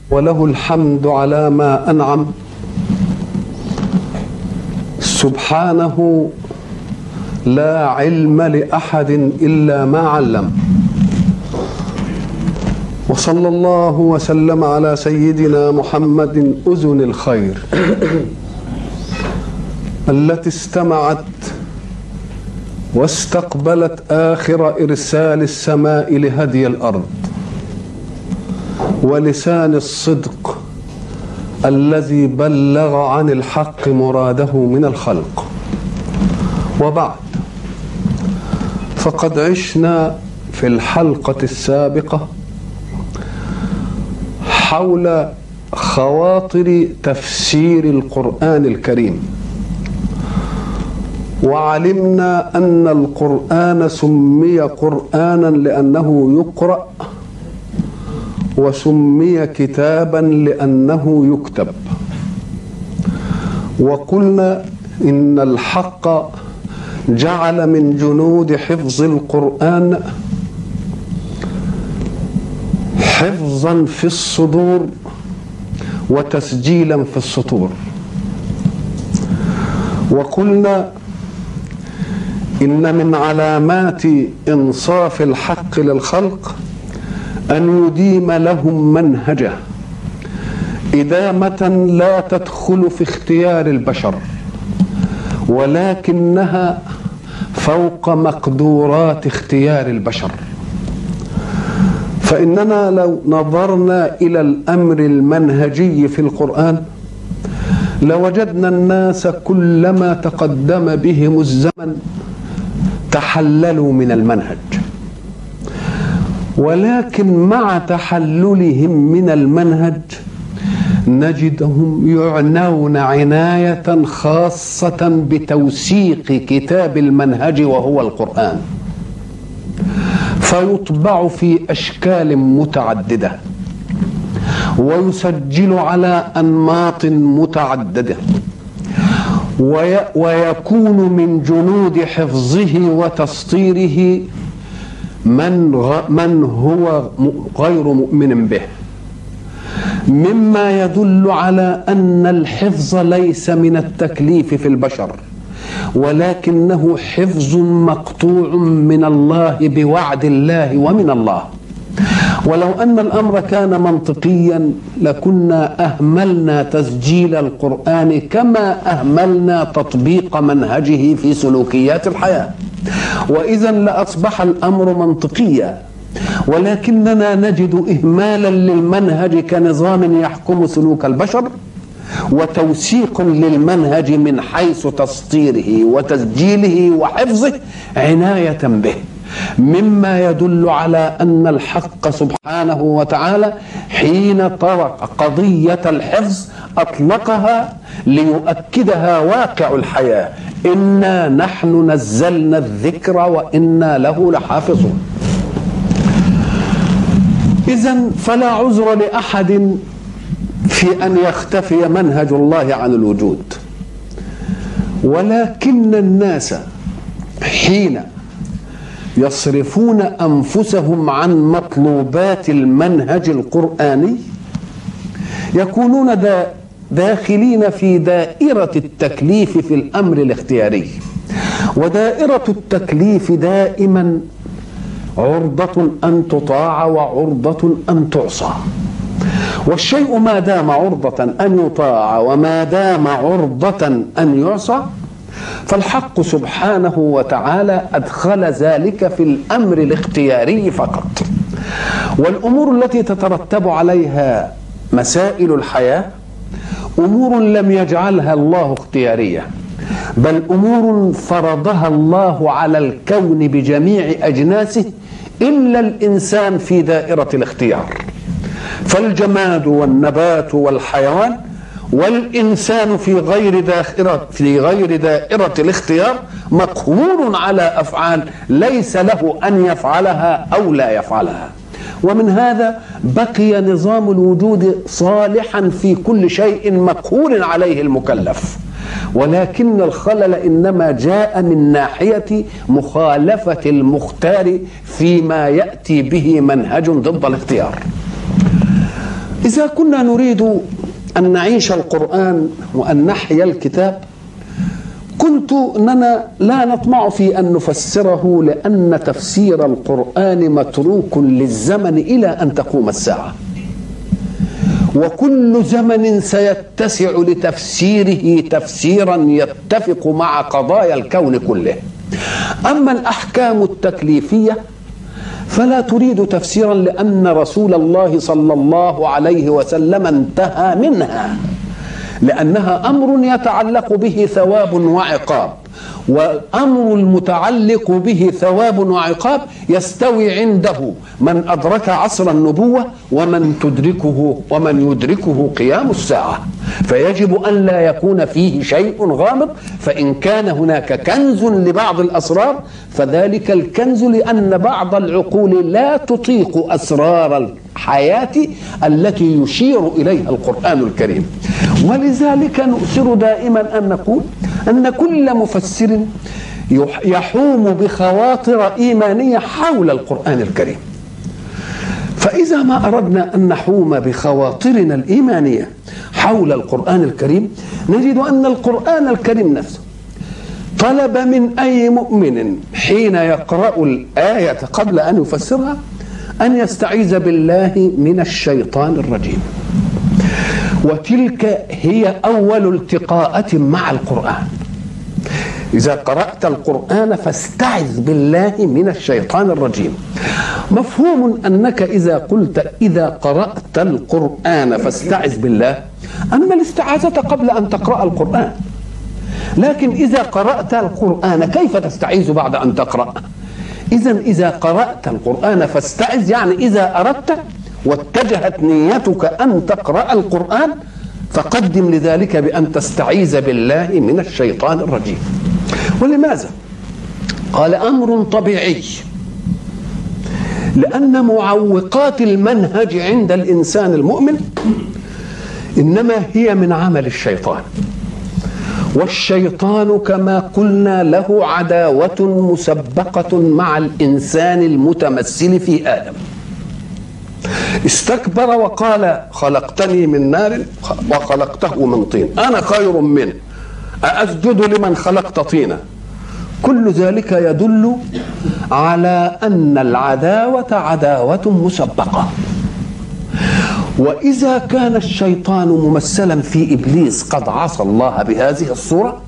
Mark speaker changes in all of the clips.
Speaker 1: وله الحمد على ما انعم سبحانه لا علم لاحد الا ما علم وصلى الله وسلم على سيدنا محمد اذن الخير التي استمعت واستقبلت اخر ارسال السماء لهدي الارض ولسان الصدق الذي بلغ عن الحق مراده من الخلق وبعد فقد عشنا في الحلقه السابقه حول خواطر تفسير القران الكريم وعلمنا ان القران سمي قرانا لانه يقرا وسمي كتابا لانه يكتب وقلنا ان الحق جعل من جنود حفظ القران حفظا في الصدور وتسجيلا في السطور وقلنا ان من علامات انصاف الحق للخلق ان يديم لهم منهجه ادامه لا تدخل في اختيار البشر ولكنها فوق مقدورات اختيار البشر فاننا لو نظرنا الى الامر المنهجي في القران لوجدنا الناس كلما تقدم بهم الزمن تحللوا من المنهج ولكن مع تحللهم من المنهج نجدهم يعنون عنايه خاصه بتوثيق كتاب المنهج وهو القران فيطبع في اشكال متعدده ويسجل على انماط متعدده ويكون من جنود حفظه وتسطيره من من هو غير مؤمن به مما يدل على ان الحفظ ليس من التكليف في البشر ولكنه حفظ مقطوع من الله بوعد الله ومن الله ولو ان الامر كان منطقيا لكنا اهملنا تسجيل القران كما اهملنا تطبيق منهجه في سلوكيات الحياه واذا لاصبح الامر منطقيا ولكننا نجد اهمالا للمنهج كنظام يحكم سلوك البشر وتوثيق للمنهج من حيث تسطيره وتسجيله وحفظه عنايه به مما يدل على ان الحق سبحانه وتعالى حين طرق قضيه الحفظ اطلقها ليؤكدها واقع الحياه انا نحن نزلنا الذكر وانا له لحافظون اذا فلا عذر لاحد في ان يختفي منهج الله عن الوجود ولكن الناس حين يصرفون انفسهم عن مطلوبات المنهج القراني يكونون دا داخلين في دائره التكليف في الامر الاختياري ودائره التكليف دائما عرضه ان تطاع وعرضه ان تعصى والشيء ما دام عرضة أن يطاع وما دام عرضة أن يعصى فالحق سبحانه وتعالى أدخل ذلك في الأمر الاختياري فقط والأمور التي تترتب عليها مسائل الحياة أمور لم يجعلها الله اختيارية بل أمور فرضها الله على الكون بجميع أجناسه إلا الإنسان في دائرة الاختيار فالجماد والنبات والحيوان والإنسان في غير دائرة في غير دائرة الاختيار مقهور على أفعال ليس له أن يفعلها أو لا يفعلها ومن هذا بقي نظام الوجود صالحا في كل شيء مقهور عليه المكلف ولكن الخلل انما جاء من ناحيه مخالفه المختار فيما ياتي به منهج ضد الاختيار إذا كنا نريد أن نعيش القرآن وأن نحيا الكتاب كنت أننا لا نطمع في أن نفسره لأن تفسير القرآن متروك للزمن إلى أن تقوم الساعة وكل زمن سيتسع لتفسيره تفسيرا يتفق مع قضايا الكون كله أما الأحكام التكليفية فلا تريد تفسيرا لأن رسول الله صلى الله عليه وسلم انتهى منها لأنها أمر يتعلق به ثواب وعقاب والامر المتعلق به ثواب وعقاب يستوي عنده من ادرك عصر النبوه ومن تدركه ومن يدركه قيام الساعه فيجب ان لا يكون فيه شيء غامض فان كان هناك كنز لبعض الاسرار فذلك الكنز لان بعض العقول لا تطيق اسرار الحياه التي يشير اليها القران الكريم ولذلك نؤثر دائما ان نقول ان كل مفسر يحوم بخواطر ايمانيه حول القران الكريم فإذا ما أردنا أن نحوم بخواطرنا الإيمانية حول القرآن الكريم نجد أن القرآن الكريم نفسه طلب من أي مؤمن حين يقرأ الآية قبل أن يفسرها أن يستعيذ بالله من الشيطان الرجيم وتلك هي أول التقاءة مع القرآن إذا قرأت القرآن فاستعذ بالله من الشيطان الرجيم مفهوم أنك إذا قلت إذا قرأت القرآن فاستعذ بالله أما الاستعاذة قبل أن تقرأ القرآن لكن إذا قرأت القرآن كيف تستعيذ بعد أن تقرأ إذا إذا قرأت القرآن فاستعذ يعني إذا أردت واتجهت نيتك أن تقرأ القرآن فقدم لذلك بأن تستعيذ بالله من الشيطان الرجيم ولماذا؟ قال أمر طبيعي لأن معوقات المنهج عند الإنسان المؤمن إنما هي من عمل الشيطان والشيطان كما قلنا له عداوة مسبقة مع الإنسان المتمثل في آدم استكبر وقال خلقتني من نار وخلقته من طين أنا خير منه أأسجد لمن خلقت طينا كل ذلك يدل على أن العداوة عداوة مسبقة وإذا كان الشيطان ممثلا في إبليس قد عصى الله بهذه الصورة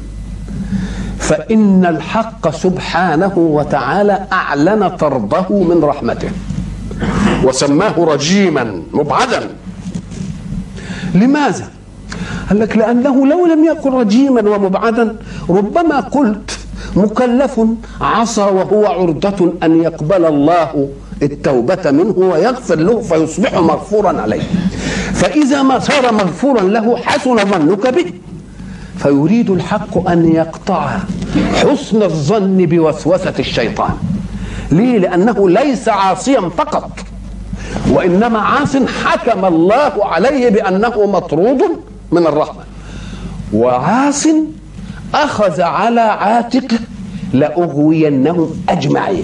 Speaker 1: فإن الحق سبحانه وتعالى أعلن طرده من رحمته وسماه رجيما مبعدا لماذا؟ قال لك لأنه لو لم يكن رجيما ومبعدا ربما قلت مكلف عصى وهو عرضة أن يقبل الله التوبة منه ويغفر له فيصبح مغفورا عليه فإذا ما صار مغفورا له حسن ظنك به فيريد الحق أن يقطع حسن الظن بوسوسة الشيطان ليه لأنه ليس عاصيا فقط وإنما عاص حكم الله عليه بأنه مطرود من الرحمة وعاص أخذ على عاتقه لأغوينهم أجمعين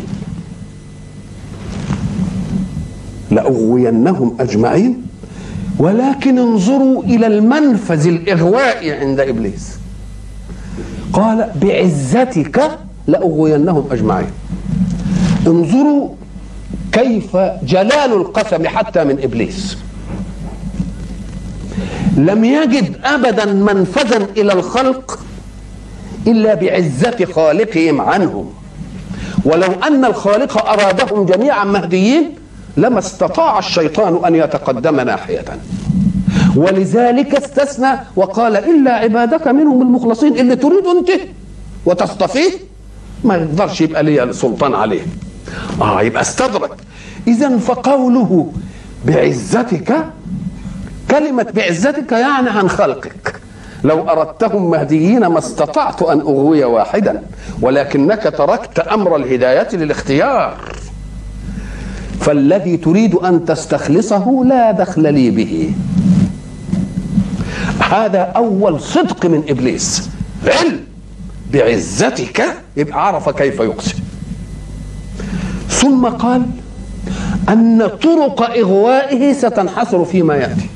Speaker 1: لأغوينهم أجمعين ولكن انظروا إلى المنفذ الإغوائي عند إبليس قال بعزتك لأغوينهم أجمعين انظروا كيف جلال القسم حتى من إبليس لم يجد أبدا منفذا إلى الخلق إلا بعزة خالقهم عنهم ولو أن الخالق أرادهم جميعا مهديين لما استطاع الشيطان أن يتقدم ناحية ولذلك استثنى وقال إلا عبادك منهم المخلصين اللي تريد أنت وتصطفيه ما يقدرش يبقى لي سلطان عليه اه يبقى استدرك اذا فقوله بعزتك كلمة بعزتك يعني عن خلقك لو أردتهم مهديين ما استطعت أن أغوي واحدا ولكنك تركت أمر الهداية للاختيار فالذي تريد أن تستخلصه لا دخل لي به هذا أول صدق من إبليس علم بعزتك يبقى عرف كيف يقسم ثم قال أن طرق إغوائه ستنحصر فيما يأتي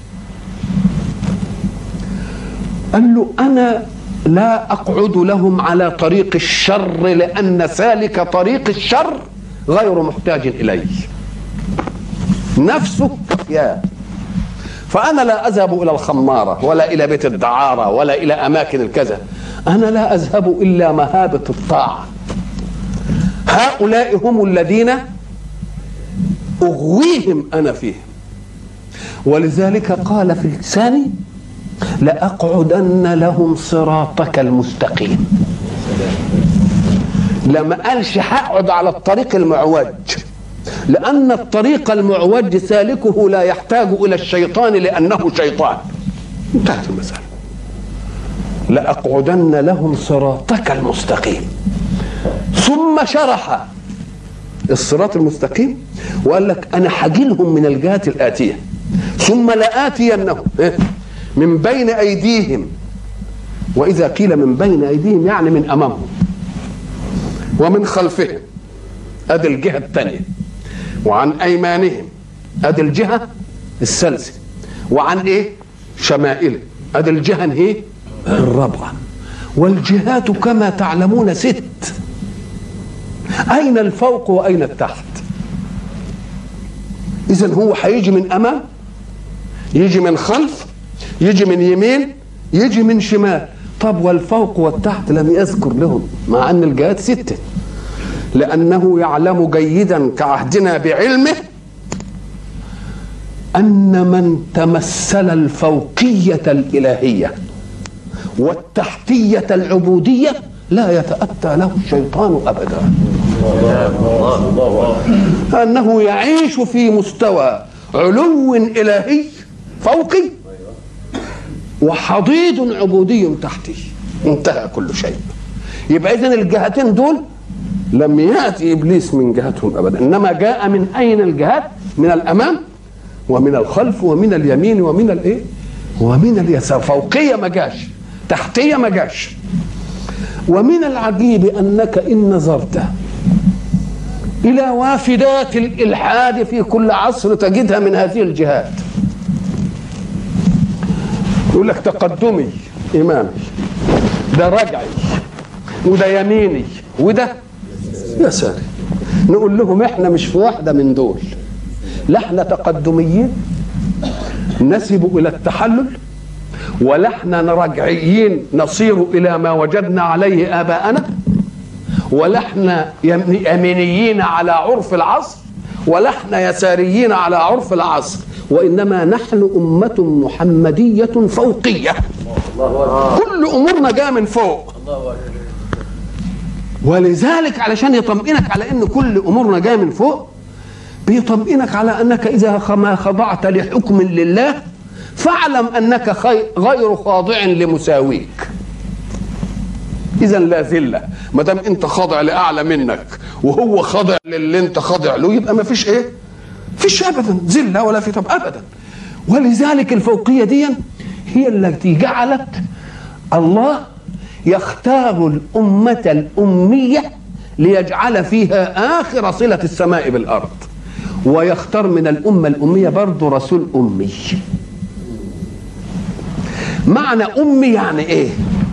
Speaker 1: قال له أنا لا أقعد لهم على طريق الشر لأن سالك طريق الشر غير محتاج إليه نفسه يا فأنا لا أذهب إلى الخمارة ولا إلى بيت الدعارة ولا إلى أماكن الكذا أنا لا أذهب إلا مهابة الطاعة هؤلاء هم الذين أغويهم أنا فيهم ولذلك قال في الثاني لأقعدن لهم صراطك المستقيم لما قالش هقعد على الطريق المعوج لأن الطريق المعوج سالكه لا يحتاج إلى الشيطان لأنه شيطان انتهت المسألة لأقعدن لهم صراطك المستقيم ثم شرح الصراط المستقيم وقال لك أنا حجلهم من الجهات الآتية ثم لآتينهم من بين أيديهم وإذا قيل من بين أيديهم يعني من أمامهم ومن خلفهم أدي الجهة الثانية وعن أيمانهم أدي الجهة الثالثة وعن إيه شمائله أدي الجهة هي الرابعة والجهات كما تعلمون ست أين الفوق وأين التحت إذا هو هيجي من أمام يجي من خلف يجي من يمين يجي من شمال طب والفوق والتحت لم يذكر لهم مع أن الجهات ستة لأنه يعلم جيدا كعهدنا بعلمه أن من تمثل الفوقية الإلهية والتحتية العبودية لا يتأتى له الشيطان أبدا أنه يعيش في مستوى علو إلهي فوقي وحضيض عبودي تحتي انتهى كل شيء يبقى إذن الجهتين دول لم يأتي إبليس من جهتهم أبدا إنما جاء من أين الجهات من الأمام ومن الخلف ومن اليمين ومن الإيه ومن اليسار فوقية ما جاش تحتية ما جاش ومن العجيب أنك إن نظرت إلى وافدات الإلحاد في كل عصر تجدها من هذه الجهات يقول لك تقدمي إمامي ده رجعي وده يميني وده يساري نقول لهم احنا مش في واحدة من دول لا احنا تقدميين نسب إلى التحلل ولا احنا رجعيين نصير إلى ما وجدنا عليه آباءنا ولا احنا يمينيين على عرف العصر ولا احنا يساريين على عرف العصر وإنما نحن أمة محمدية فوقية كل أمورنا جاء من فوق ولذلك علشان يطمئنك على ان كل امورنا جايه من فوق بيطمئنك على انك اذا ما خضعت لحكم لله فاعلم انك غير خاضع لمساويك اذا لا ذله ما دام انت خاضع لاعلى منك وهو خاضع للي انت خاضع له يبقى ما فيش ايه فيش ابدا ذله ولا في طب ابدا ولذلك الفوقيه دي هي التي جعلت الله يختار الأمة الأمية ليجعل فيها آخر صلة السماء بالأرض ويختار من الأمة الأمية برضه رسول أمي معنى أمي يعني إيه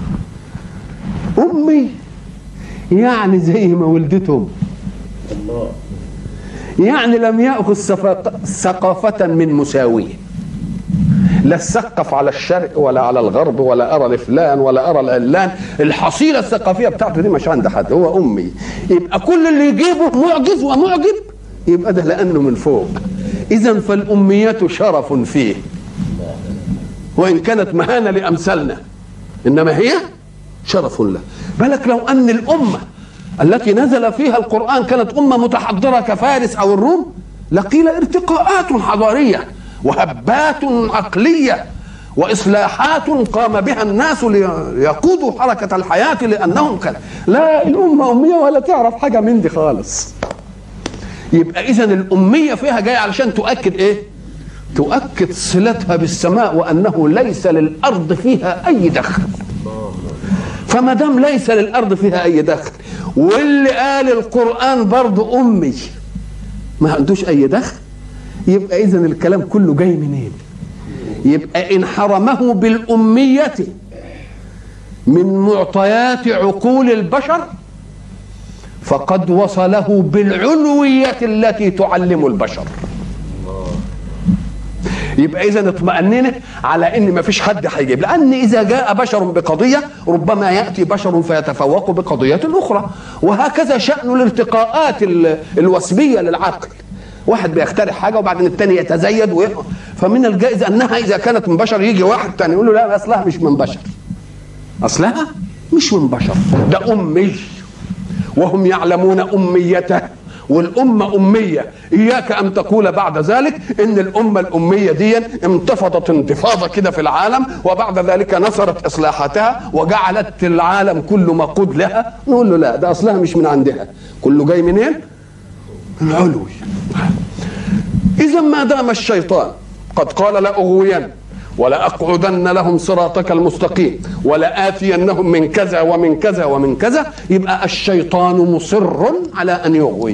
Speaker 1: أمي يعني زي ما ولدتهم يعني لم يأخذ ثقافة من مساويه لا اثقف على الشرق ولا على الغرب ولا ارى لفلان ولا ارى العلان الحصيله الثقافيه بتاعته دي مش عند حد هو امي يبقى كل اللي يجيبه معجز ومعجب يبقى ده لانه من فوق اذا فالاميه شرف فيه وان كانت مهانه لامثالنا انما هي شرف له بالك لو ان الامه التي نزل فيها القران كانت امه متحضره كفارس او الروم لقيل ارتقاءات حضاريه وهبات عقليه واصلاحات قام بها الناس ليقودوا حركه الحياه لانهم كان لا الامه اميه ولا تعرف حاجه من دي خالص يبقى اذا الاميه فيها جايه علشان تؤكد ايه تؤكد صلتها بالسماء وانه ليس للارض فيها اي دخل فما دام ليس للارض فيها اي دخل واللي قال القران برضه امي ما عندوش اي دخل يبقى اذا الكلام كله جاي منين يبقى ان حرمه بالاميه من معطيات عقول البشر فقد وصله بالعلويه التي تعلم البشر يبقى اذا اطمأننا على ان ما فيش حد هيجيب لان اذا جاء بشر بقضيه ربما ياتي بشر فيتفوق بقضيه اخرى وهكذا شان الارتقاءات الوسبيه للعقل واحد بيخترع حاجه وبعدين الثاني يتزيد و... فمن الجائز انها اذا كانت من بشر يجي واحد ثاني يقول له لا اصلها مش من بشر اصلها مش من بشر ده امي وهم يعلمون اميته والأمة أمية إياك أن تقول بعد ذلك إن الأمة الأمية دي انتفضت انتفاضة كده في العالم وبعد ذلك نصرت إصلاحاتها وجعلت العالم كله مقود لها نقول له لا ده أصلها مش من عندها كله جاي منين؟ من علوي إذا ما دام الشيطان قد قال لأغوين ولأقعدن لهم صراطك المستقيم ولآتينهم من كذا ومن كذا ومن كذا يبقى الشيطان مصر على أن يغوي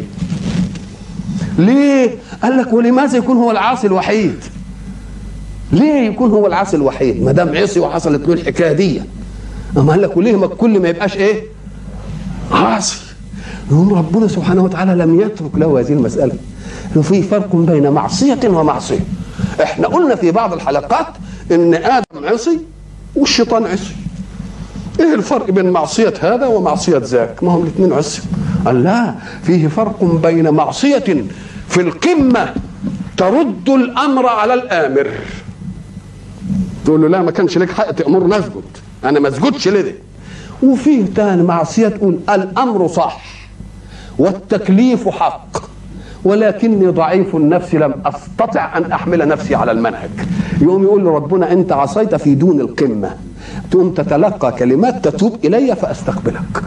Speaker 1: ليه؟ قال لك ولماذا يكون هو العاصي الوحيد؟ ليه يكون هو العاصي الوحيد؟ ما دام عصي وحصلت له الحكايه دي. أما قال لك وليه ما كل ما يبقاش ايه؟ عاصي. يقوم ربنا سبحانه وتعالى لم يترك له هذه المسألة. إنه في فرق بين معصية ومعصية. احنا قلنا في بعض الحلقات ان ادم عصي والشيطان عصي ايه الفرق بين معصية هذا ومعصية ذاك ما هم الاثنين عصي قال لا فيه فرق بين معصية في القمة ترد الامر على الامر تقول له لا ما كانش لك حق تامرنا اسجد انا ما اسجدش لده وفيه تاني معصية تقول الامر صح والتكليف حق ولكني ضعيف النفس لم استطع ان احمل نفسي على المنهج يوم يقول له ربنا انت عصيت في دون القمه تقوم تتلقى كلمات تتوب الي فاستقبلك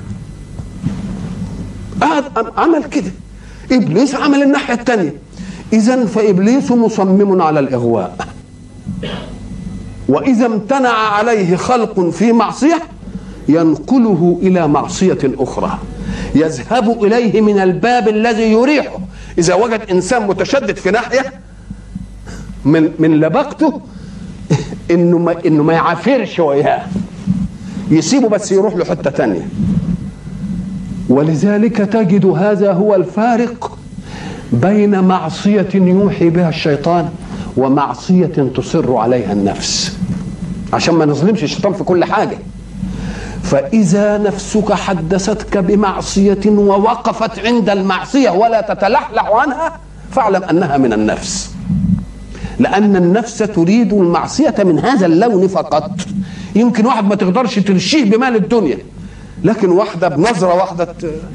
Speaker 1: ادم عمل كده ابليس عمل الناحيه الثانيه اذا فابليس مصمم على الاغواء واذا امتنع عليه خلق في معصيه ينقله الى معصيه اخرى يذهب اليه من الباب الذي يريحه اذا وجد انسان متشدد في ناحيه من من لبقته انه ما انه ما يعافرش وياه يسيبه بس يروح له حته تانية ولذلك تجد هذا هو الفارق بين معصية يوحي بها الشيطان ومعصية تصر عليها النفس عشان ما نظلمش الشيطان في كل حاجة فإذا نفسك حدثتك بمعصية ووقفت عند المعصية ولا تتلحلح عنها فاعلم أنها من النفس لأن النفس تريد المعصية من هذا اللون فقط يمكن واحد ما تقدرش ترشيه بمال الدنيا لكن واحدة بنظرة واحدة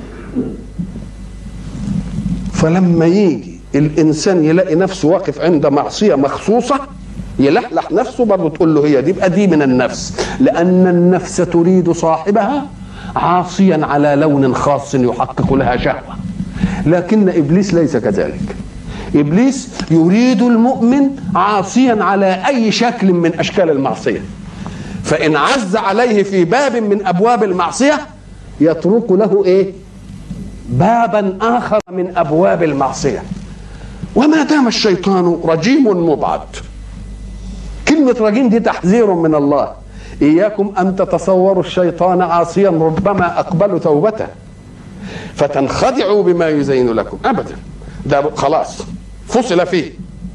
Speaker 1: فلما يجي الإنسان يلاقي نفسه واقف عند معصية مخصوصة يلحلح نفسه برضه تقول له هي دي يبقى دي من النفس لأن النفس تريد صاحبها عاصيا على لون خاص يحقق لها شهوة لكن إبليس ليس كذلك إبليس يريد المؤمن عاصيا على أي شكل من أشكال المعصية فإن عز عليه في باب من أبواب المعصية يترك له إيه بابا آخر من أبواب المعصية وما دام الشيطان رجيم مبعد كلمة رجيم دي تحذير من الله إياكم أن تتصوروا الشيطان عاصيا ربما أقبلوا توبته فتنخدعوا بما يزين لكم أبدا ده خلاص فصل فيه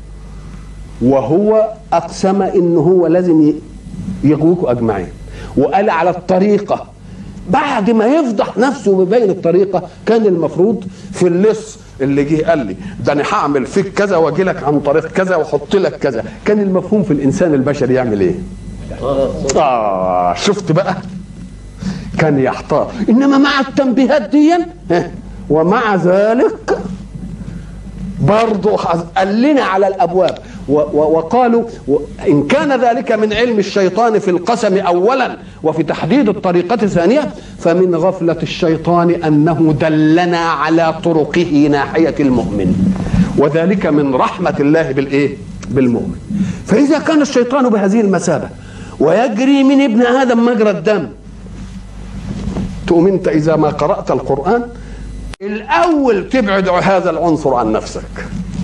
Speaker 1: وهو أقسم إن هو لازم يغويكم أجمعين وقال على الطريقة بعد ما يفضح نفسه ويبين الطريقة كان المفروض في اللص اللي جه قال لي ده انا هعمل فيك كذا واجي لك عن طريق كذا واحط لك كذا كان المفهوم في الانسان البشري يعمل ايه اه شفت بقى كان يحتار انما مع التنبيهات دي ومع ذلك برضه قال لنا على الابواب وقالوا ان كان ذلك من علم الشيطان في القسم اولا وفي تحديد الطريقه ثانيه فمن غفله الشيطان انه دلنا على طرقه ناحيه المؤمن وذلك من رحمه الله بالايه بالمؤمن فاذا كان الشيطان بهذه المثابه ويجري من ابن ادم مجرى الدم تقوم انت اذا ما قرات القران الاول تبعد هذا العنصر عن نفسك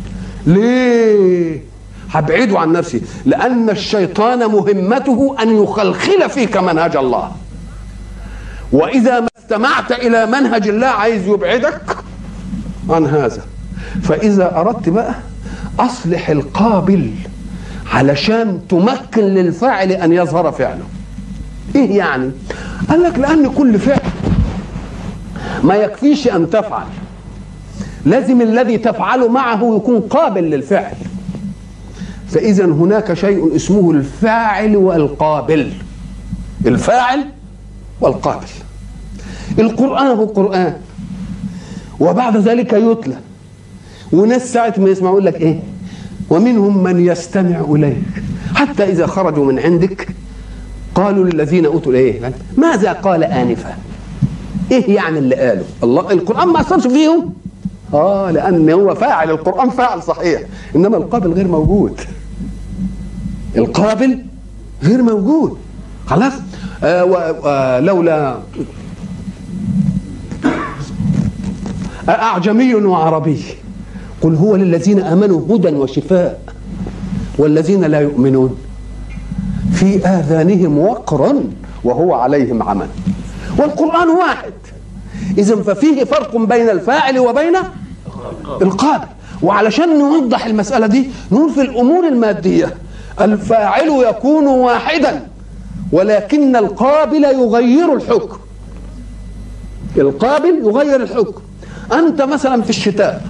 Speaker 1: ليه هبعده عن نفسي لأن الشيطان مهمته أن يخلخل فيك منهج الله وإذا ما استمعت إلى منهج الله عايز يبعدك عن هذا فإذا أردت بقى أصلح القابل علشان تمكن للفاعل أن يظهر فعله إيه يعني؟ قال لك لأن كل فعل ما يكفيش أن تفعل لازم الذي تفعل معه يكون قابل للفعل فإذا هناك شيء اسمه الفاعل والقابل الفاعل والقابل القرآن هو القرآن وبعد ذلك يتلى وناس ساعة ما يسمعوا لك ايه ومنهم من يستمع إليك حتى إذا خرجوا من عندك قالوا للذين أوتوا ايه ماذا قال آنفا ايه يعني اللي قاله الله القرآن ما أثرش فيهم اه لأن هو فاعل القرآن فاعل صحيح إنما القابل غير موجود القابل غير موجود خلاص آه ولولا أعجمي وعربي قل هو للذين آمنوا هدى وشفاء والذين لا يؤمنون في آذانهم وقر وهو عليهم عمى والقرآن واحد إذا ففيه فرق بين الفاعل وبين القابل وعلشان نوضح المسألة دي نقول في الأمور المادية الفاعل يكون واحدا ولكن القابل يغير الحكم القابل يغير الحكم أنت مثلا في الشتاء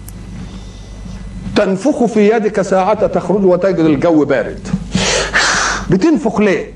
Speaker 1: تنفخ في يدك ساعة تخرج وتجد الجو بارد بتنفخ ليه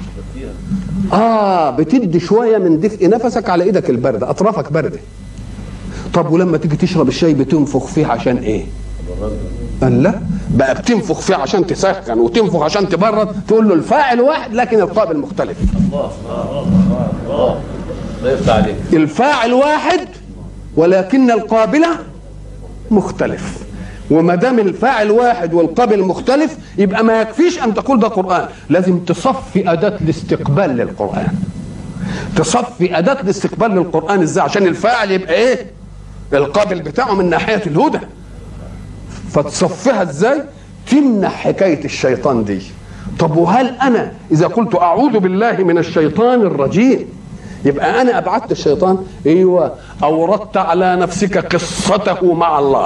Speaker 1: اه بتدي شويه من دفء نفسك على ايدك البارده اطرافك بارده طب ولما تيجي تشرب الشاي بتنفخ فيه عشان ايه قال لا بقى بتنفخ فيه عشان تسخن وتنفخ عشان تبرد تقول له الفاعل واحد لكن القابل مختلف
Speaker 2: الله الله الله الله يفتح عليك
Speaker 1: الفاعل واحد ولكن القابل مختلف وما دام الفاعل واحد والقابل مختلف يبقى ما يكفيش ان تقول ده قران لازم تصفي اداه الاستقبال للقران تصفي اداه الاستقبال للقران ازاي عشان الفاعل يبقى ايه القابل بتاعه من ناحيه الهدى فتصفيها ازاي تمنع حكايه الشيطان دي طب وهل انا اذا قلت اعوذ بالله من الشيطان الرجيم يبقى انا ابعدت الشيطان ايوه اوردت على نفسك قصته مع الله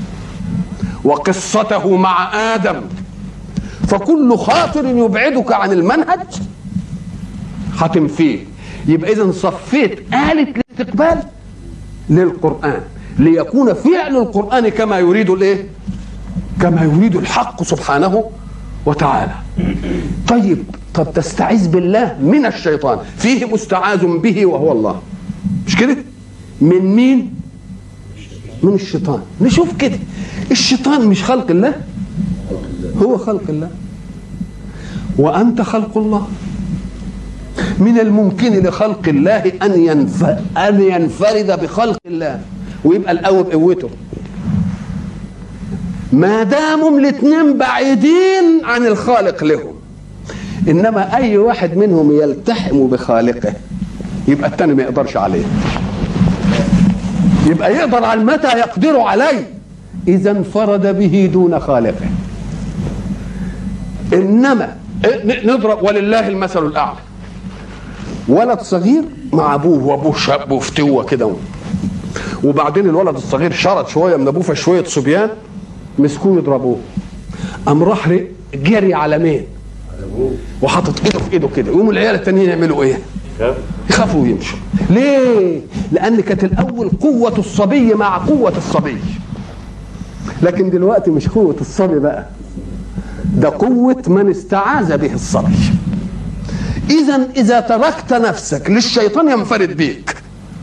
Speaker 1: وقصته مع ادم فكل خاطر يبعدك عن المنهج هتنفيه يبقى اذا صفيت آلة الاستقبال للقرآن ليكون فعل القرآن كما يريد الايه؟ كما يريد الحق سبحانه وتعالى. طيب طب تستعيذ بالله من الشيطان، فيه مستعاذ به وهو الله. مش كده؟ من مين؟ من الشيطان. نشوف كده الشيطان مش خلق الله؟ هو خلق الله. وأنت خلق الله. من الممكن لخلق الله ان ينف... ان ينفرد بخلق الله ويبقى الاول بقوته ما داموا الاثنين بعيدين عن الخالق لهم انما اي واحد منهم يلتحم بخالقه يبقى الثاني ما يقدرش عليه يبقى يقدر على متى يقدر عليه اذا انفرد به دون خالقه انما نضرب ولله المثل الاعلى ولد صغير مع ابوه وابوه شاب وفتوه كده وبعدين الولد الصغير شرد شويه من ابوه فشويه صبيان مسكوه يضربوه قام راح جري على مين؟ وحاطط ايده في ايده كده يقوموا العيال التانيين يعملوا ايه؟ يخافوا ويمشوا ليه؟ لان كانت الاول قوه الصبي مع قوه الصبي لكن دلوقتي مش قوه الصبي بقى ده قوه من استعاذ به الصبي اذا اذا تركت نفسك للشيطان ينفرد بيك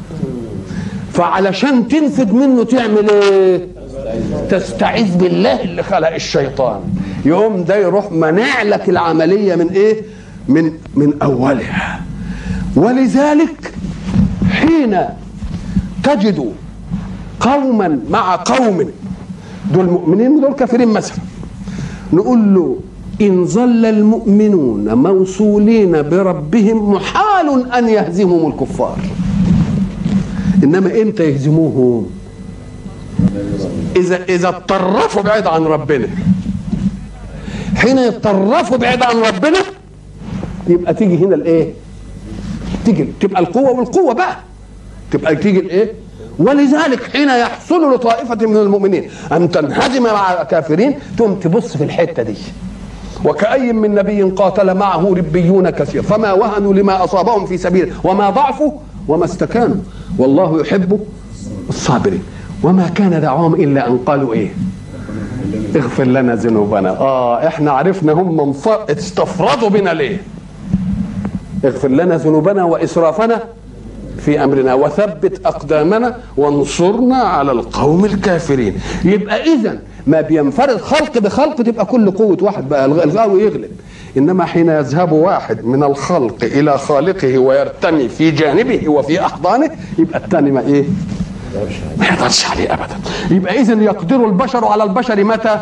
Speaker 1: فعلشان تنفد منه تعمل ايه تستعيذ بالله اللي خلق الشيطان يوم ده يروح منع لك العملية من ايه من من اولها ولذلك حين تجد قوما مع قوم دول مؤمنين ودول كافرين مثلا نقول له إن ظل المؤمنون موصولين بربهم محال أن يهزمهم الكفار إنما إمتى يهزموهم اذا اذا اتطرفوا بعيد عن ربنا حين يتطرفوا بعيد عن ربنا يبقى تيجي هنا الايه تيجي تبقى القوه والقوه بقى تبقى تيجي الايه ولذلك حين يحصل لطائفه من المؤمنين ان تنهزم مع كافرين تقوم تبص في الحته دي وكأي من نبي قاتل معه ربيون كثير فما وهنوا لما أصابهم في سبيله وما ضعفوا وما استكانوا والله يحب الصابرين وما كان دعوهم إلا أن قالوا إيه اغفر لنا ذنوبنا اه احنا عرفنا هم استفردوا بنا ليه اغفر لنا ذنوبنا واسرافنا في امرنا وثبت اقدامنا وانصرنا على القوم الكافرين يبقى اذا ما بينفرد خلق بخلق تبقى كل قوه واحد بقى الغاوي يغلب انما حين يذهب واحد من الخلق الى خالقه ويرتمي في جانبه وفي احضانه يبقى الثاني ما ايه ما يقدرش عليه ابدا يبقى اذا يقدر البشر على البشر متى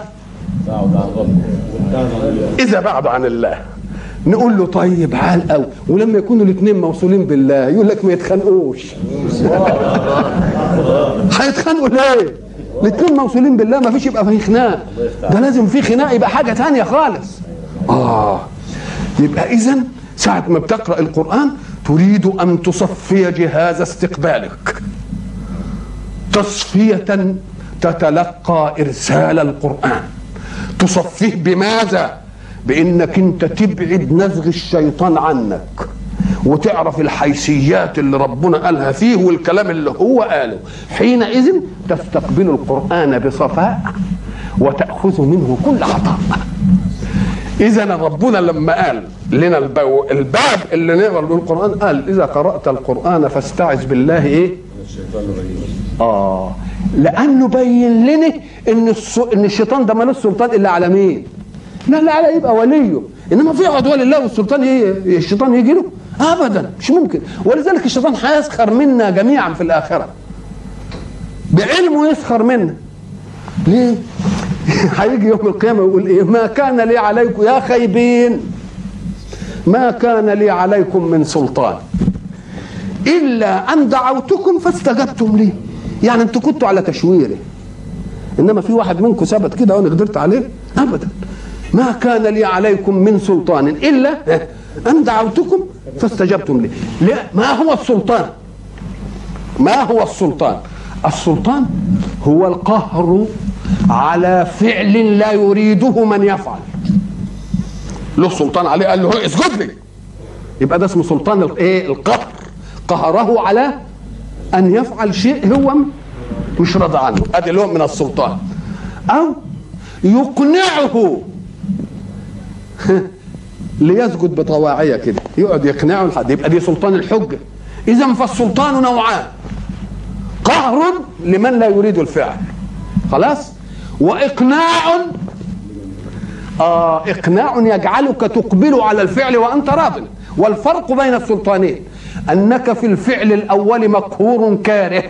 Speaker 1: اذا بعد عن الله نقول له طيب عال قوي ولما يكونوا الاثنين موصولين بالله يقول لك ما يتخانقوش هيتخانقوا ليه الاثنين موصولين بالله ما فيش يبقى في خناق ده لازم في خناق يبقى حاجه ثانيه خالص اه يبقى اذا ساعه ما بتقرا القران تريد ان تصفي جهاز استقبالك تصفيه تتلقى ارسال القران تصفيه بماذا بانك انت تبعد نزغ الشيطان عنك وتعرف الحيثيات اللي ربنا قالها فيه والكلام اللي هو قاله حينئذ تستقبل القرآن بصفاء وتأخذ منه كل عطاء إذا ربنا لما قال لنا البو الباب اللي نقرا له القرآن قال إذا قرأت القرآن فاستعذ بالله إيه؟ آه لأنه بين لنا إن إن الشيطان ده مالوش سلطان إلا على مين؟ لا لا على يبقى وليه انما في عدوان لله والسلطان ايه الشيطان يجي له ابدا مش ممكن ولذلك الشيطان هيسخر منا جميعا في الاخره بعلمه يسخر منا ليه هيجي يوم القيامه ويقول ايه ما كان لي عليكم يا خيبين ما كان لي عليكم من سلطان الا ان دعوتكم فاستجبتم لي يعني انتوا كنتوا على تشويره انما في واحد منكم ثبت كده وانا قدرت عليه ابدا ما كان لي عليكم من سلطان الا ان دعوتكم فاستجبتم لي لا ما هو السلطان ما هو السلطان السلطان هو القهر على فعل لا يريده من يفعل له سلطان عليه قال له اسجد لي يبقى ده اسمه سلطان الايه القهر قهره على ان يفعل شيء هو مش راضي عنه ادي له من السلطان او يقنعه ليسجد بطواعيه كده يقعد يقنعه لحد يبقى دي سلطان الحجه اذا فالسلطان نوعان قهر لمن لا يريد الفعل خلاص واقناع آه اقناع يجعلك تقبل على الفعل وانت راض والفرق بين السلطانين انك في الفعل الاول مقهور كاره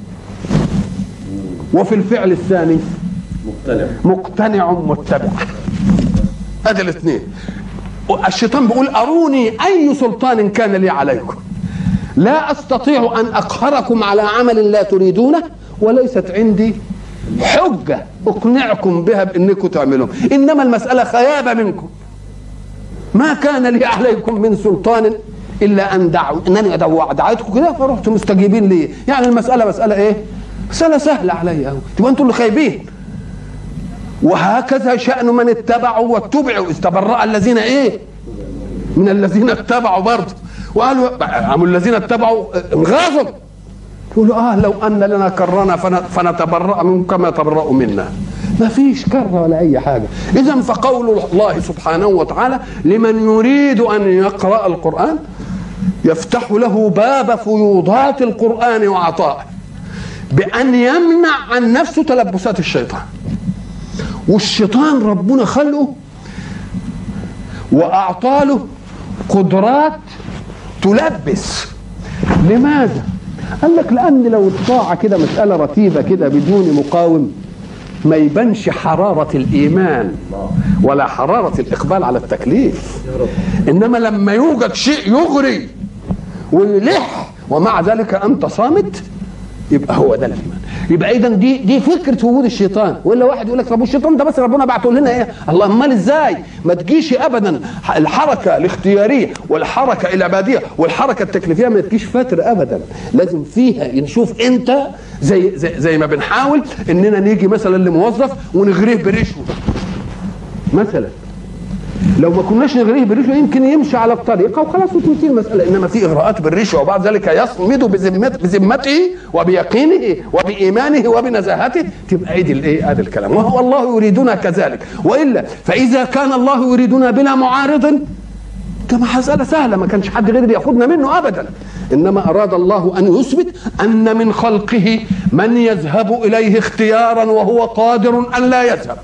Speaker 1: وفي الفعل الثاني
Speaker 2: مقتنع
Speaker 1: مقتنع متبع ادي الاثنين الشيطان بيقول اروني اي سلطان كان لي عليكم لا استطيع ان اقهركم على عمل لا تريدونه وليست عندي حجه اقنعكم بها بانكم تعملون انما المساله خيابه منكم ما كان لي عليكم من سلطان الا ان دعوا انني دعيتكم كده فرحتم مستجيبين لي يعني المساله مساله ايه مساله سهله علي قوي تبقى انتوا اللي خايبين وهكذا شأن من اتبعوا واتبعوا استبرأ الذين ايه من الذين اتبعوا برضه وقالوا عم الذين اتبعوا انغاظوا يقولوا اه لو ان لنا كرنا فنتبرأ منهم كما تبرأوا منا ما فيش كره ولا اي حاجه اذا فقول الله سبحانه وتعالى لمن يريد ان يقرا القران يفتح له باب فيوضات القران وعطائه بان يمنع عن نفسه تلبسات الشيطان والشيطان ربنا خلقه واعطى له قدرات تلبس لماذا قال لك لان لو الطاعه كده مساله رتيبه كده بدون مقاوم ما يبانش حرارة الإيمان ولا حرارة الإقبال على التكليف إنما لما يوجد شيء يغري ويلح ومع ذلك أنت صامت يبقى هو ده الإيمان يبقى اذا دي دي فكره وجود الشيطان ولا واحد يقول لك طب والشيطان ده بس ربنا بعته لنا ايه الله امال ازاي ما تجيش ابدا الحركه الاختياريه والحركه العباديه والحركه التكليفيه ما تجيش فتر ابدا لازم فيها نشوف انت زي زي, زي ما بنحاول اننا نيجي مثلا لموظف ونغريه برشوه مثلا لو ما كناش نغريه بالرشوه يمكن يمشي على الطريقه وخلاص وتنتهي المساله انما في اغراءات بالرشوه وبعد ذلك يصمد بذمت بذمته وبيقينه وبايمانه وبنزاهته تبقى ادي الايه ادي الكلام وهو الله يريدنا كذلك والا فاذا كان الله يريدنا بلا معارض كما مسألة سهلة ما كانش حد غير ياخذنا منه أبدا إنما أراد الله أن يثبت أن من خلقه من يذهب إليه اختيارا وهو قادر أن لا يذهب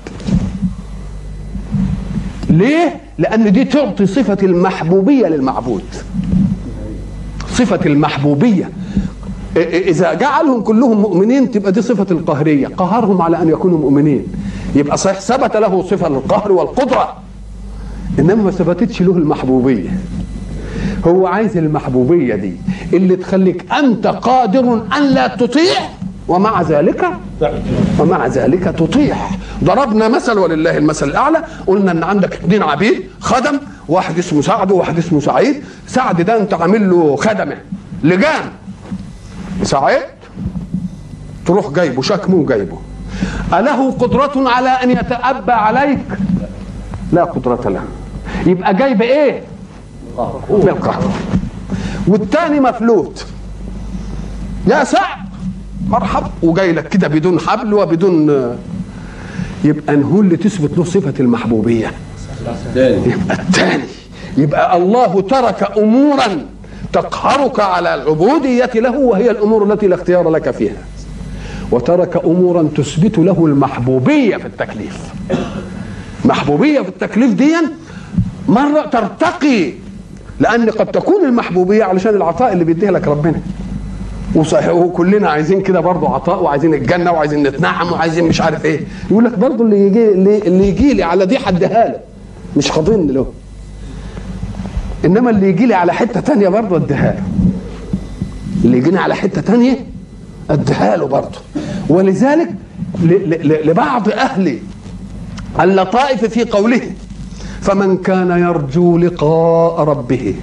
Speaker 1: ليه؟ لأن دي تعطي صفة المحبوبية للمعبود صفة المحبوبية إذا جعلهم كلهم مؤمنين تبقى دي صفة القهرية قهرهم على أن يكونوا مؤمنين يبقى صحيح ثبت له صفة القهر والقدرة إنما ما ثبتتش له المحبوبية هو عايز المحبوبية دي اللي تخليك أنت قادر أن لا تطيع ومع ذلك ومع ذلك تطيع ضربنا مثل ولله المثل الاعلى قلنا ان عندك اثنين عبيد خدم واحد اسمه سعد وواحد اسمه سعيد سعد ده انت عامل له خدمه لجان سعيد تروح جايبه شكمه وجايبه أله قدرة على أن يتأبى عليك؟ لا قدرة له يبقى جايب إيه؟ بالقهر والتاني مفلوت يا سعد مرحب وجاي لك كده بدون حبل وبدون يبقى نقول اللي تثبت له صفه المحبوبيه يبقى الثاني يبقى الله ترك امورا تقهرك على العبوديه له وهي الامور التي لا اختيار لك فيها وترك امورا تثبت له المحبوبيه في التكليف محبوبيه في التكليف دي مره ترتقي لان قد تكون المحبوبيه علشان العطاء اللي بيديها لك ربنا وصحيح وكلنا عايزين كده برضه عطاء وعايزين الجنه وعايزين نتنعم وعايزين مش عارف ايه يقول لك برضه اللي يجي اللي, اللي يجي لي على دي حدها له مش خاضين له انما اللي يجي لي على حته تانية برضه اديها له اللي يجيني على حته تانية اديها له برضه ولذلك لبعض اهل اللطائف في قوله فمن كان يرجو لقاء ربه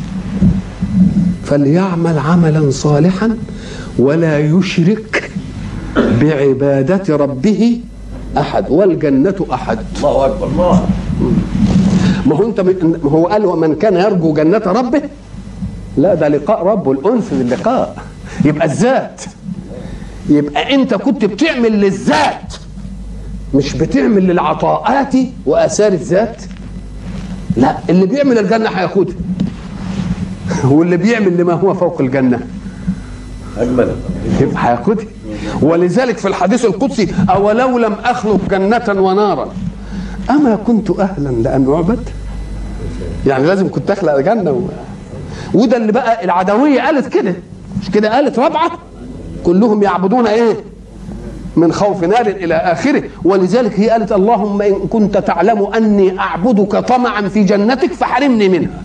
Speaker 1: فليعمل عملا صالحا ولا يشرك بعبادة ربه أحد والجنة أحد
Speaker 2: الله أكبر الله
Speaker 1: ما هو أنت ما هو قال ومن كان يرجو جنة ربه لا ده لقاء ربه الأنس باللقاء يبقى الذات يبقى أنت كنت بتعمل للذات مش بتعمل للعطاءات وآثار الذات لا اللي بيعمل الجنة هياخدها واللي بيعمل لما هو فوق الجنة
Speaker 2: أجمل
Speaker 1: يبقى هياخدها ولذلك في الحديث القدسي أولو لم أخلق جنة ونارا أما كنت أهلا لأن أعبد يعني لازم كنت أخلق جنة و... وده اللي بقى العدوية قالت كده مش كده قالت رابعة كلهم يعبدون إيه من خوف نار إلى آخره ولذلك هي قالت اللهم إن كنت تعلم أني أعبدك طمعا في جنتك فحرمني منها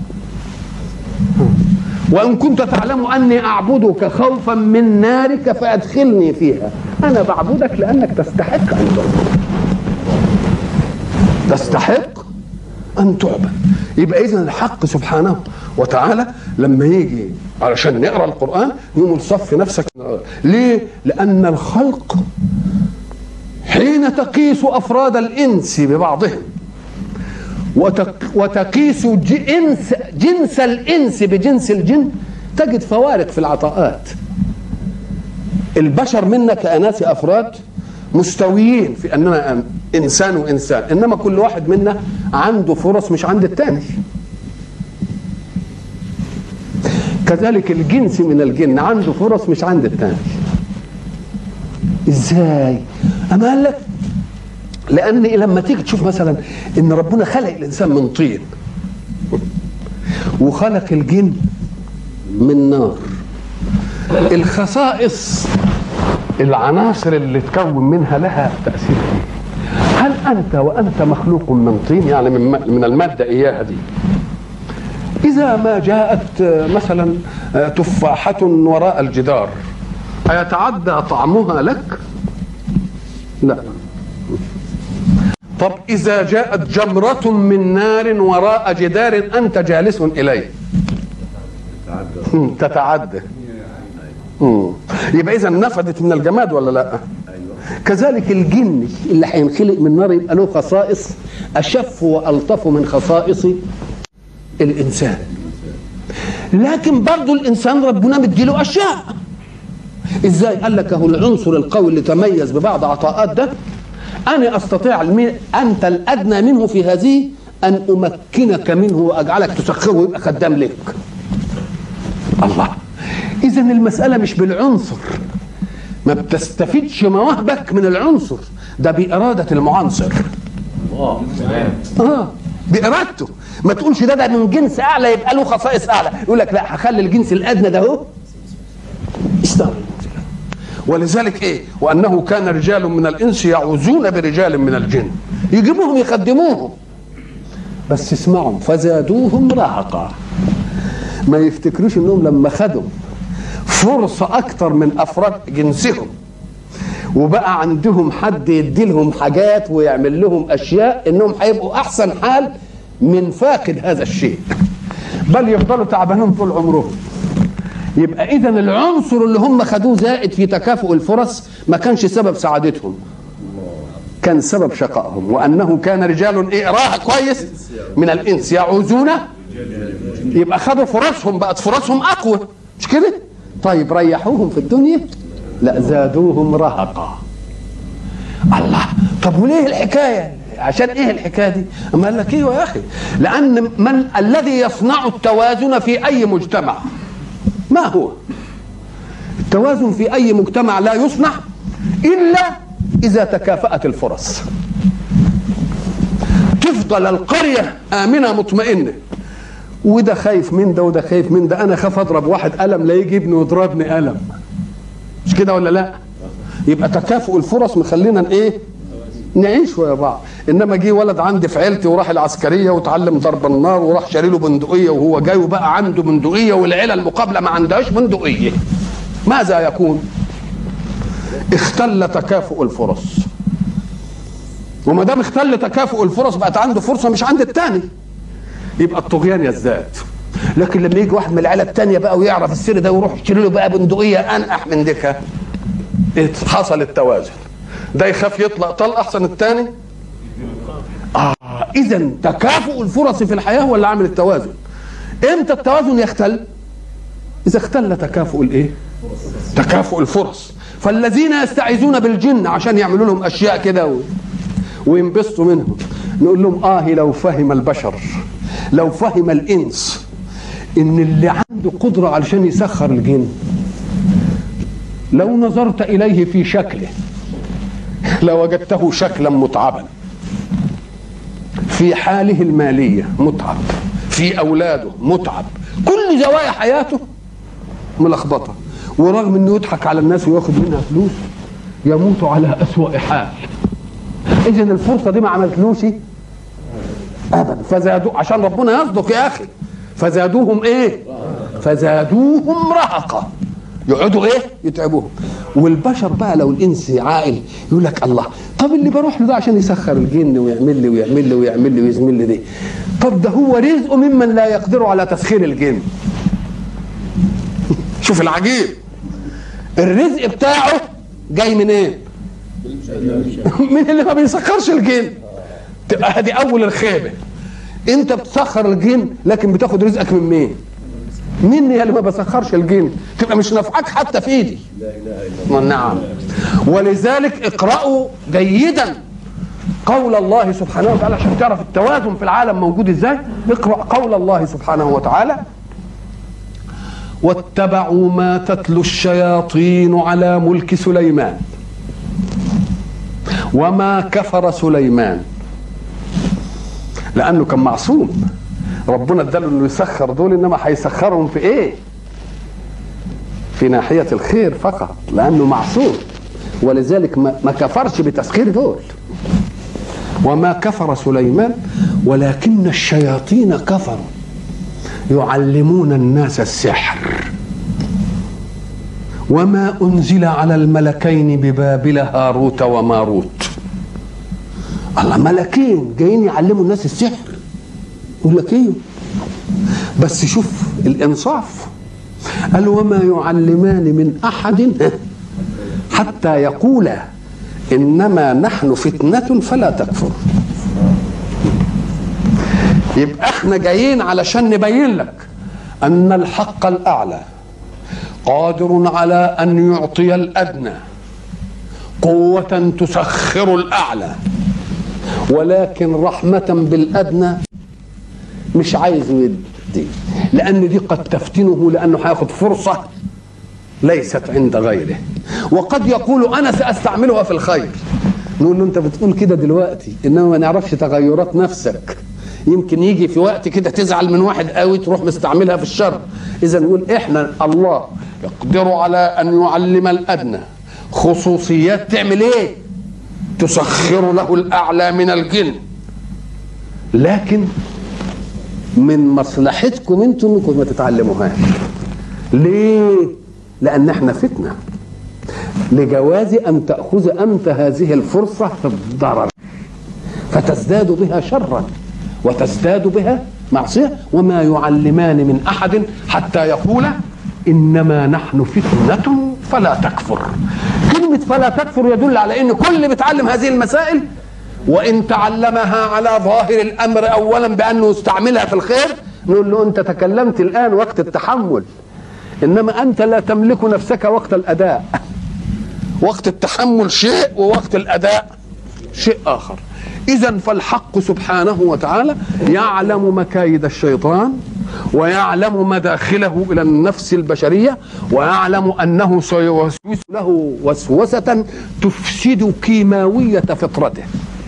Speaker 1: وإن كنت تعلم أني أعبدك خوفا من نارك فأدخلني فيها أنا بعبدك لأنك تستحق أن تعبد تستحق أن تعبد يبقى إذا الحق سبحانه وتعالى لما يجي علشان نقرا القرآن يقوم تصفي نفسك ليه؟ لأن الخلق حين تقيس أفراد الإنس ببعضهم وتقيس جنس جنس الانس بجنس الجن تجد فوارق في العطاءات البشر منا كأناس أفراد مستويين في أننا إنسان وإنسان إنما كل واحد منا عنده فرص مش عند الثاني كذلك الجنس من الجن عنده فرص مش عند الثاني ازاي اما قال لك لان لما تيجي تشوف مثلا ان ربنا خلق الانسان من طين وخلق الجن من نار الخصائص العناصر اللي تكون منها لها تاثير هل انت وانت مخلوق من طين يعني من من الماده اياها دي اذا ما جاءت مثلا تفاحه وراء الجدار ايتعدى طعمها لك لا طب إذا جاءت جمرة من نار وراء جدار أنت جالس إليه مم، تتعدى مم. يبقى إذا نفدت من الجماد ولا لا؟ كذلك الجن اللي هينخلق من نار يبقى له خصائص أشف وألطف من خصائص الإنسان لكن برضه الإنسان ربنا مديله أشياء ازاي قال لك اهو العنصر القوي اللي تميز ببعض عطاءات ده انا استطيع المي... انت الادنى منه في هذه ان امكنك منه واجعلك تسخره ويبقى خدام لك الله اذا المساله مش بالعنصر ما بتستفيدش مواهبك من العنصر ده باراده المعنصر
Speaker 2: الله سلام
Speaker 1: اه بارادته ما تقولش ده ده من جنس اعلى يبقى له خصائص اعلى يقول لك لا هخلي الجنس الادنى ده اهو استوى ولذلك ايه وانه كان رجال من الانس يعوزون برجال من الجن يجيبوهم يخدموهم بس اسمعوا فزادوهم رهقا ما يفتكروش انهم لما خدوا فرصة اكتر من افراد جنسهم وبقى عندهم حد يدي لهم حاجات ويعمل لهم اشياء انهم هيبقوا احسن حال من فاقد هذا الشيء بل يفضلوا تعبانين طول عمرهم يبقى اذا العنصر اللي هم خدوه زائد في تكافؤ الفرص ما كانش سبب سعادتهم كان سبب شقائهم وانه كان رجال ايه راها كويس من الانس يعوزون يبقى خدوا فرصهم بقت فرصهم اقوى مش كده طيب ريحوهم في الدنيا لا زادوهم رهقا الله طب وليه الحكايه عشان ايه الحكايه دي اما قال لك ايوه يا اخي لان من الذي يصنع التوازن في اي مجتمع ما هو التوازن في اي مجتمع لا يصنع الا اذا تكافأت الفرص تفضل القريه امنه مطمئنه وده خايف من ده وده خايف من ده انا خاف اضرب واحد قلم لا يجي ابني ويضربني قلم مش كده ولا لا يبقى تكافؤ الفرص مخلينا ايه نعيش ويا بعض انما جه ولد عندي في عيلتي وراح العسكريه وتعلم ضرب النار وراح شاري له بندقيه وهو جاي وبقى عنده بندقيه والعيله المقابله ما عندهاش بندقيه ماذا يكون اختل تكافؤ الفرص وما دام اختل تكافؤ الفرص بقت عنده فرصه مش عند الثاني يبقى الطغيان يزداد لكن لما يجي واحد من العيله الثانيه بقى ويعرف السر ده ويروح يشتري له بقى بندقيه انقح من ديكها حصل التوازن ده يخاف يطلق طلق احسن الثاني اه اذا تكافؤ الفرص في الحياه هو اللي عامل التوازن امتى التوازن يختل اذا اختل تكافؤ الايه تكافؤ الفرص فالذين يستعيذون بالجن عشان يعملوا لهم اشياء كده و... وينبسطوا منهم نقول لهم اه لو فهم البشر لو فهم الانس ان اللي عنده قدره علشان يسخر الجن لو نظرت اليه في شكله لوجدته شكلا متعبا في حاله الماليه متعب في اولاده متعب كل زوايا حياته ملخبطه ورغم انه يضحك على الناس وياخد منها فلوس يموت على اسوا حال اذا الفرصه دي ما عملتلوش ابدا فزادوا عشان ربنا يصدق يا اخي فزادوهم ايه فزادوهم رهقا يقعدوا ايه يتعبوهم والبشر بقى لو الانس عاقل يقول لك الله طب اللي بروح له ده عشان يسخر الجن ويعمل لي ويعمل لي ويعمل لي ويزمل لي دي طب ده هو رزق ممن لا يقدر على تسخير الجن شوف العجيب الرزق بتاعه جاي منين إيه؟ من اللي ما بيسخرش الجن تبقى هذه اول الخيبه انت بتسخر الجن لكن بتاخد رزقك من مين مني اللي ما بسخرش الجن تبقى مش نافعك حتى في ايدي
Speaker 2: لا اله الا الله
Speaker 1: نعم ولذلك اقرأوا جيدا قول الله سبحانه وتعالى عشان تعرف التوازن في العالم موجود ازاي اقرأ قول الله سبحانه وتعالى واتبعوا ما تتلو الشياطين على ملك سليمان وما كفر سليمان لانه كان معصوم ربنا اداله انه يسخر دول انما هيسخرهم في ايه في ناحيه الخير فقط لانه معصوم ولذلك ما ما كفرش بتسخير دول وما كفر سليمان ولكن الشياطين كفروا يعلمون الناس السحر وما أنزل على الملكين ببابل هاروت وماروت الله ملكين جايين يعلموا الناس السحر يقول لك ايه بس شوف الانصاف قال وما يعلمان من احد حتى يقولا انما نحن فتنه فلا تكفر يبقى احنا جايين علشان نبين لك ان الحق الاعلى قادر على ان يعطي الادنى قوه تسخر الاعلى ولكن رحمه بالادنى مش عايز يدي لان دي قد تفتنه لانه هياخد فرصه ليست عند غيره وقد يقول انا ساستعملها في الخير نقول له انت بتقول كده دلوقتي انما ما نعرفش تغيرات نفسك يمكن يجي في وقت كده تزعل من واحد قوي تروح مستعملها في الشر اذا نقول احنا الله يقدر على ان يعلم الادنى خصوصيات تعمل ايه تسخر له الاعلى من الجن لكن من مصلحتكم انتم انكم ما تتعلموهاش ليه لان احنا فتنه لجواز ان تاخذ انت هذه الفرصه في الضرر فتزداد بها شرا وتزداد بها معصيه وما يعلمان من احد حتى يقول انما نحن فتنه فلا تكفر كلمه فلا تكفر يدل على ان كل اللي بيتعلم هذه المسائل وان تعلمها على ظاهر الامر اولا بانه يستعملها في الخير نقول له انت تكلمت الان وقت التحمل انما انت لا تملك نفسك وقت الاداء وقت التحمل شيء ووقت الاداء شيء اخر اذا فالحق سبحانه وتعالى يعلم مكايد الشيطان ويعلم مداخله الى النفس البشريه ويعلم انه سيوسوس له وسوسه تفسد كيماويه فطرته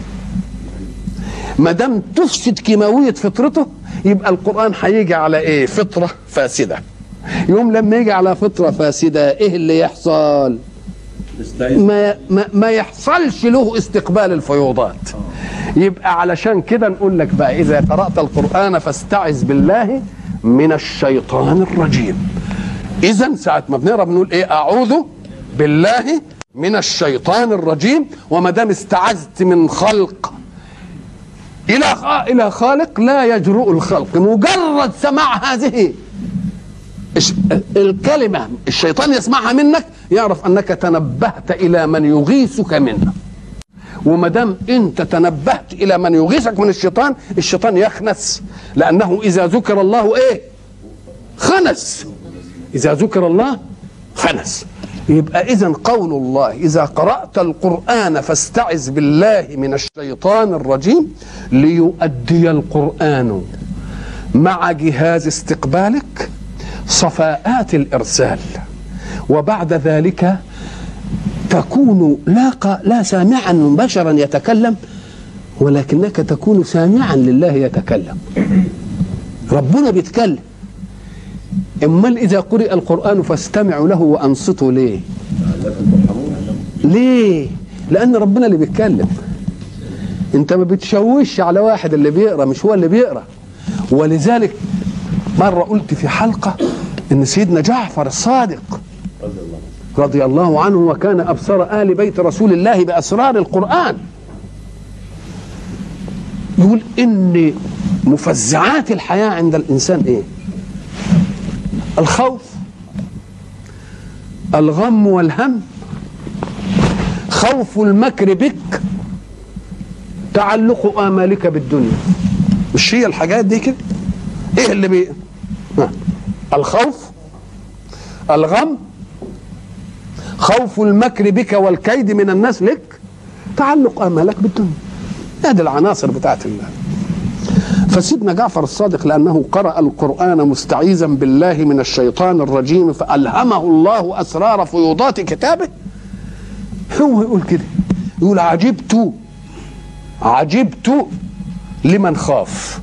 Speaker 1: ما دام تفسد كيماويه فطرته يبقى القران هيجي على ايه فطره فاسده يوم لما يجي على فطره فاسده ايه اللي يحصل ما, ما, ما يحصلش له استقبال الفيوضات يبقى علشان كده نقول لك بقى اذا قرات القران فاستعذ بالله من الشيطان الرجيم اذا ساعه ما بنقرا بنقول ايه اعوذ بالله من الشيطان الرجيم وما دام استعذت من خلق الى الى خالق لا يجرؤ الخلق مجرد سماع هذه الكلمه الشيطان يسمعها منك يعرف انك تنبهت الى من يغيثك منه وما دام انت تنبهت الى من يغيثك من الشيطان الشيطان يخنس لانه اذا ذكر الله ايه خنس اذا ذكر الله خنس يبقى اذا قول الله اذا قرات القران فاستعذ بالله من الشيطان الرجيم ليؤدي القران مع جهاز استقبالك صفاءات الارسال وبعد ذلك تكون لا لا سامعا بشرا يتكلم ولكنك تكون سامعا لله يتكلم ربنا بيتكلم امال اذا قرئ القران فاستمعوا له وانصتوا ليه ليه لان ربنا اللي بيتكلم انت ما بتشوش على واحد اللي بيقرا مش هو اللي بيقرا ولذلك مره قلت في حلقه ان سيدنا جعفر الصادق رضي الله عنه وكان ابصر ال بيت رسول الله باسرار القران يقول ان مفزعات الحياه عند الانسان ايه الخوف الغم والهم خوف المكر بك تعلق امالك بالدنيا مش هي الحاجات دي كده ايه اللي بي الخوف الغم خوف المكر بك والكيد من الناس لك تعلق امالك بالدنيا هذه العناصر بتاعت الله فسيدنا جعفر الصادق لانه قرأ القرآن مستعيذا بالله من الشيطان الرجيم فألهمه الله أسرار فيوضات كتابه هو يقول كده يقول عجبت عجبت لمن خاف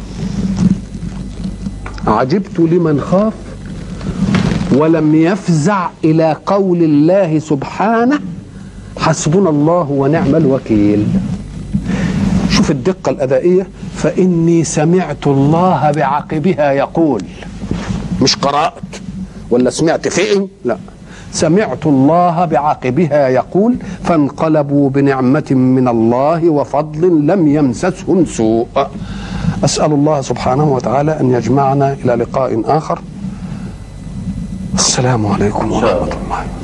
Speaker 1: عجبت لمن خاف ولم يفزع الى قول الله سبحانه حسبنا الله ونعم الوكيل شوف الدقه الادائيه فاني سمعت الله بعقبها يقول مش قرات ولا سمعت فئم لا سمعت الله بعقبها يقول فانقلبوا بنعمة من الله وفضل لم يمسسهم سوء أسأل الله سبحانه وتعالى أن يجمعنا إلى لقاء آخر السلام عليكم ورحمة الله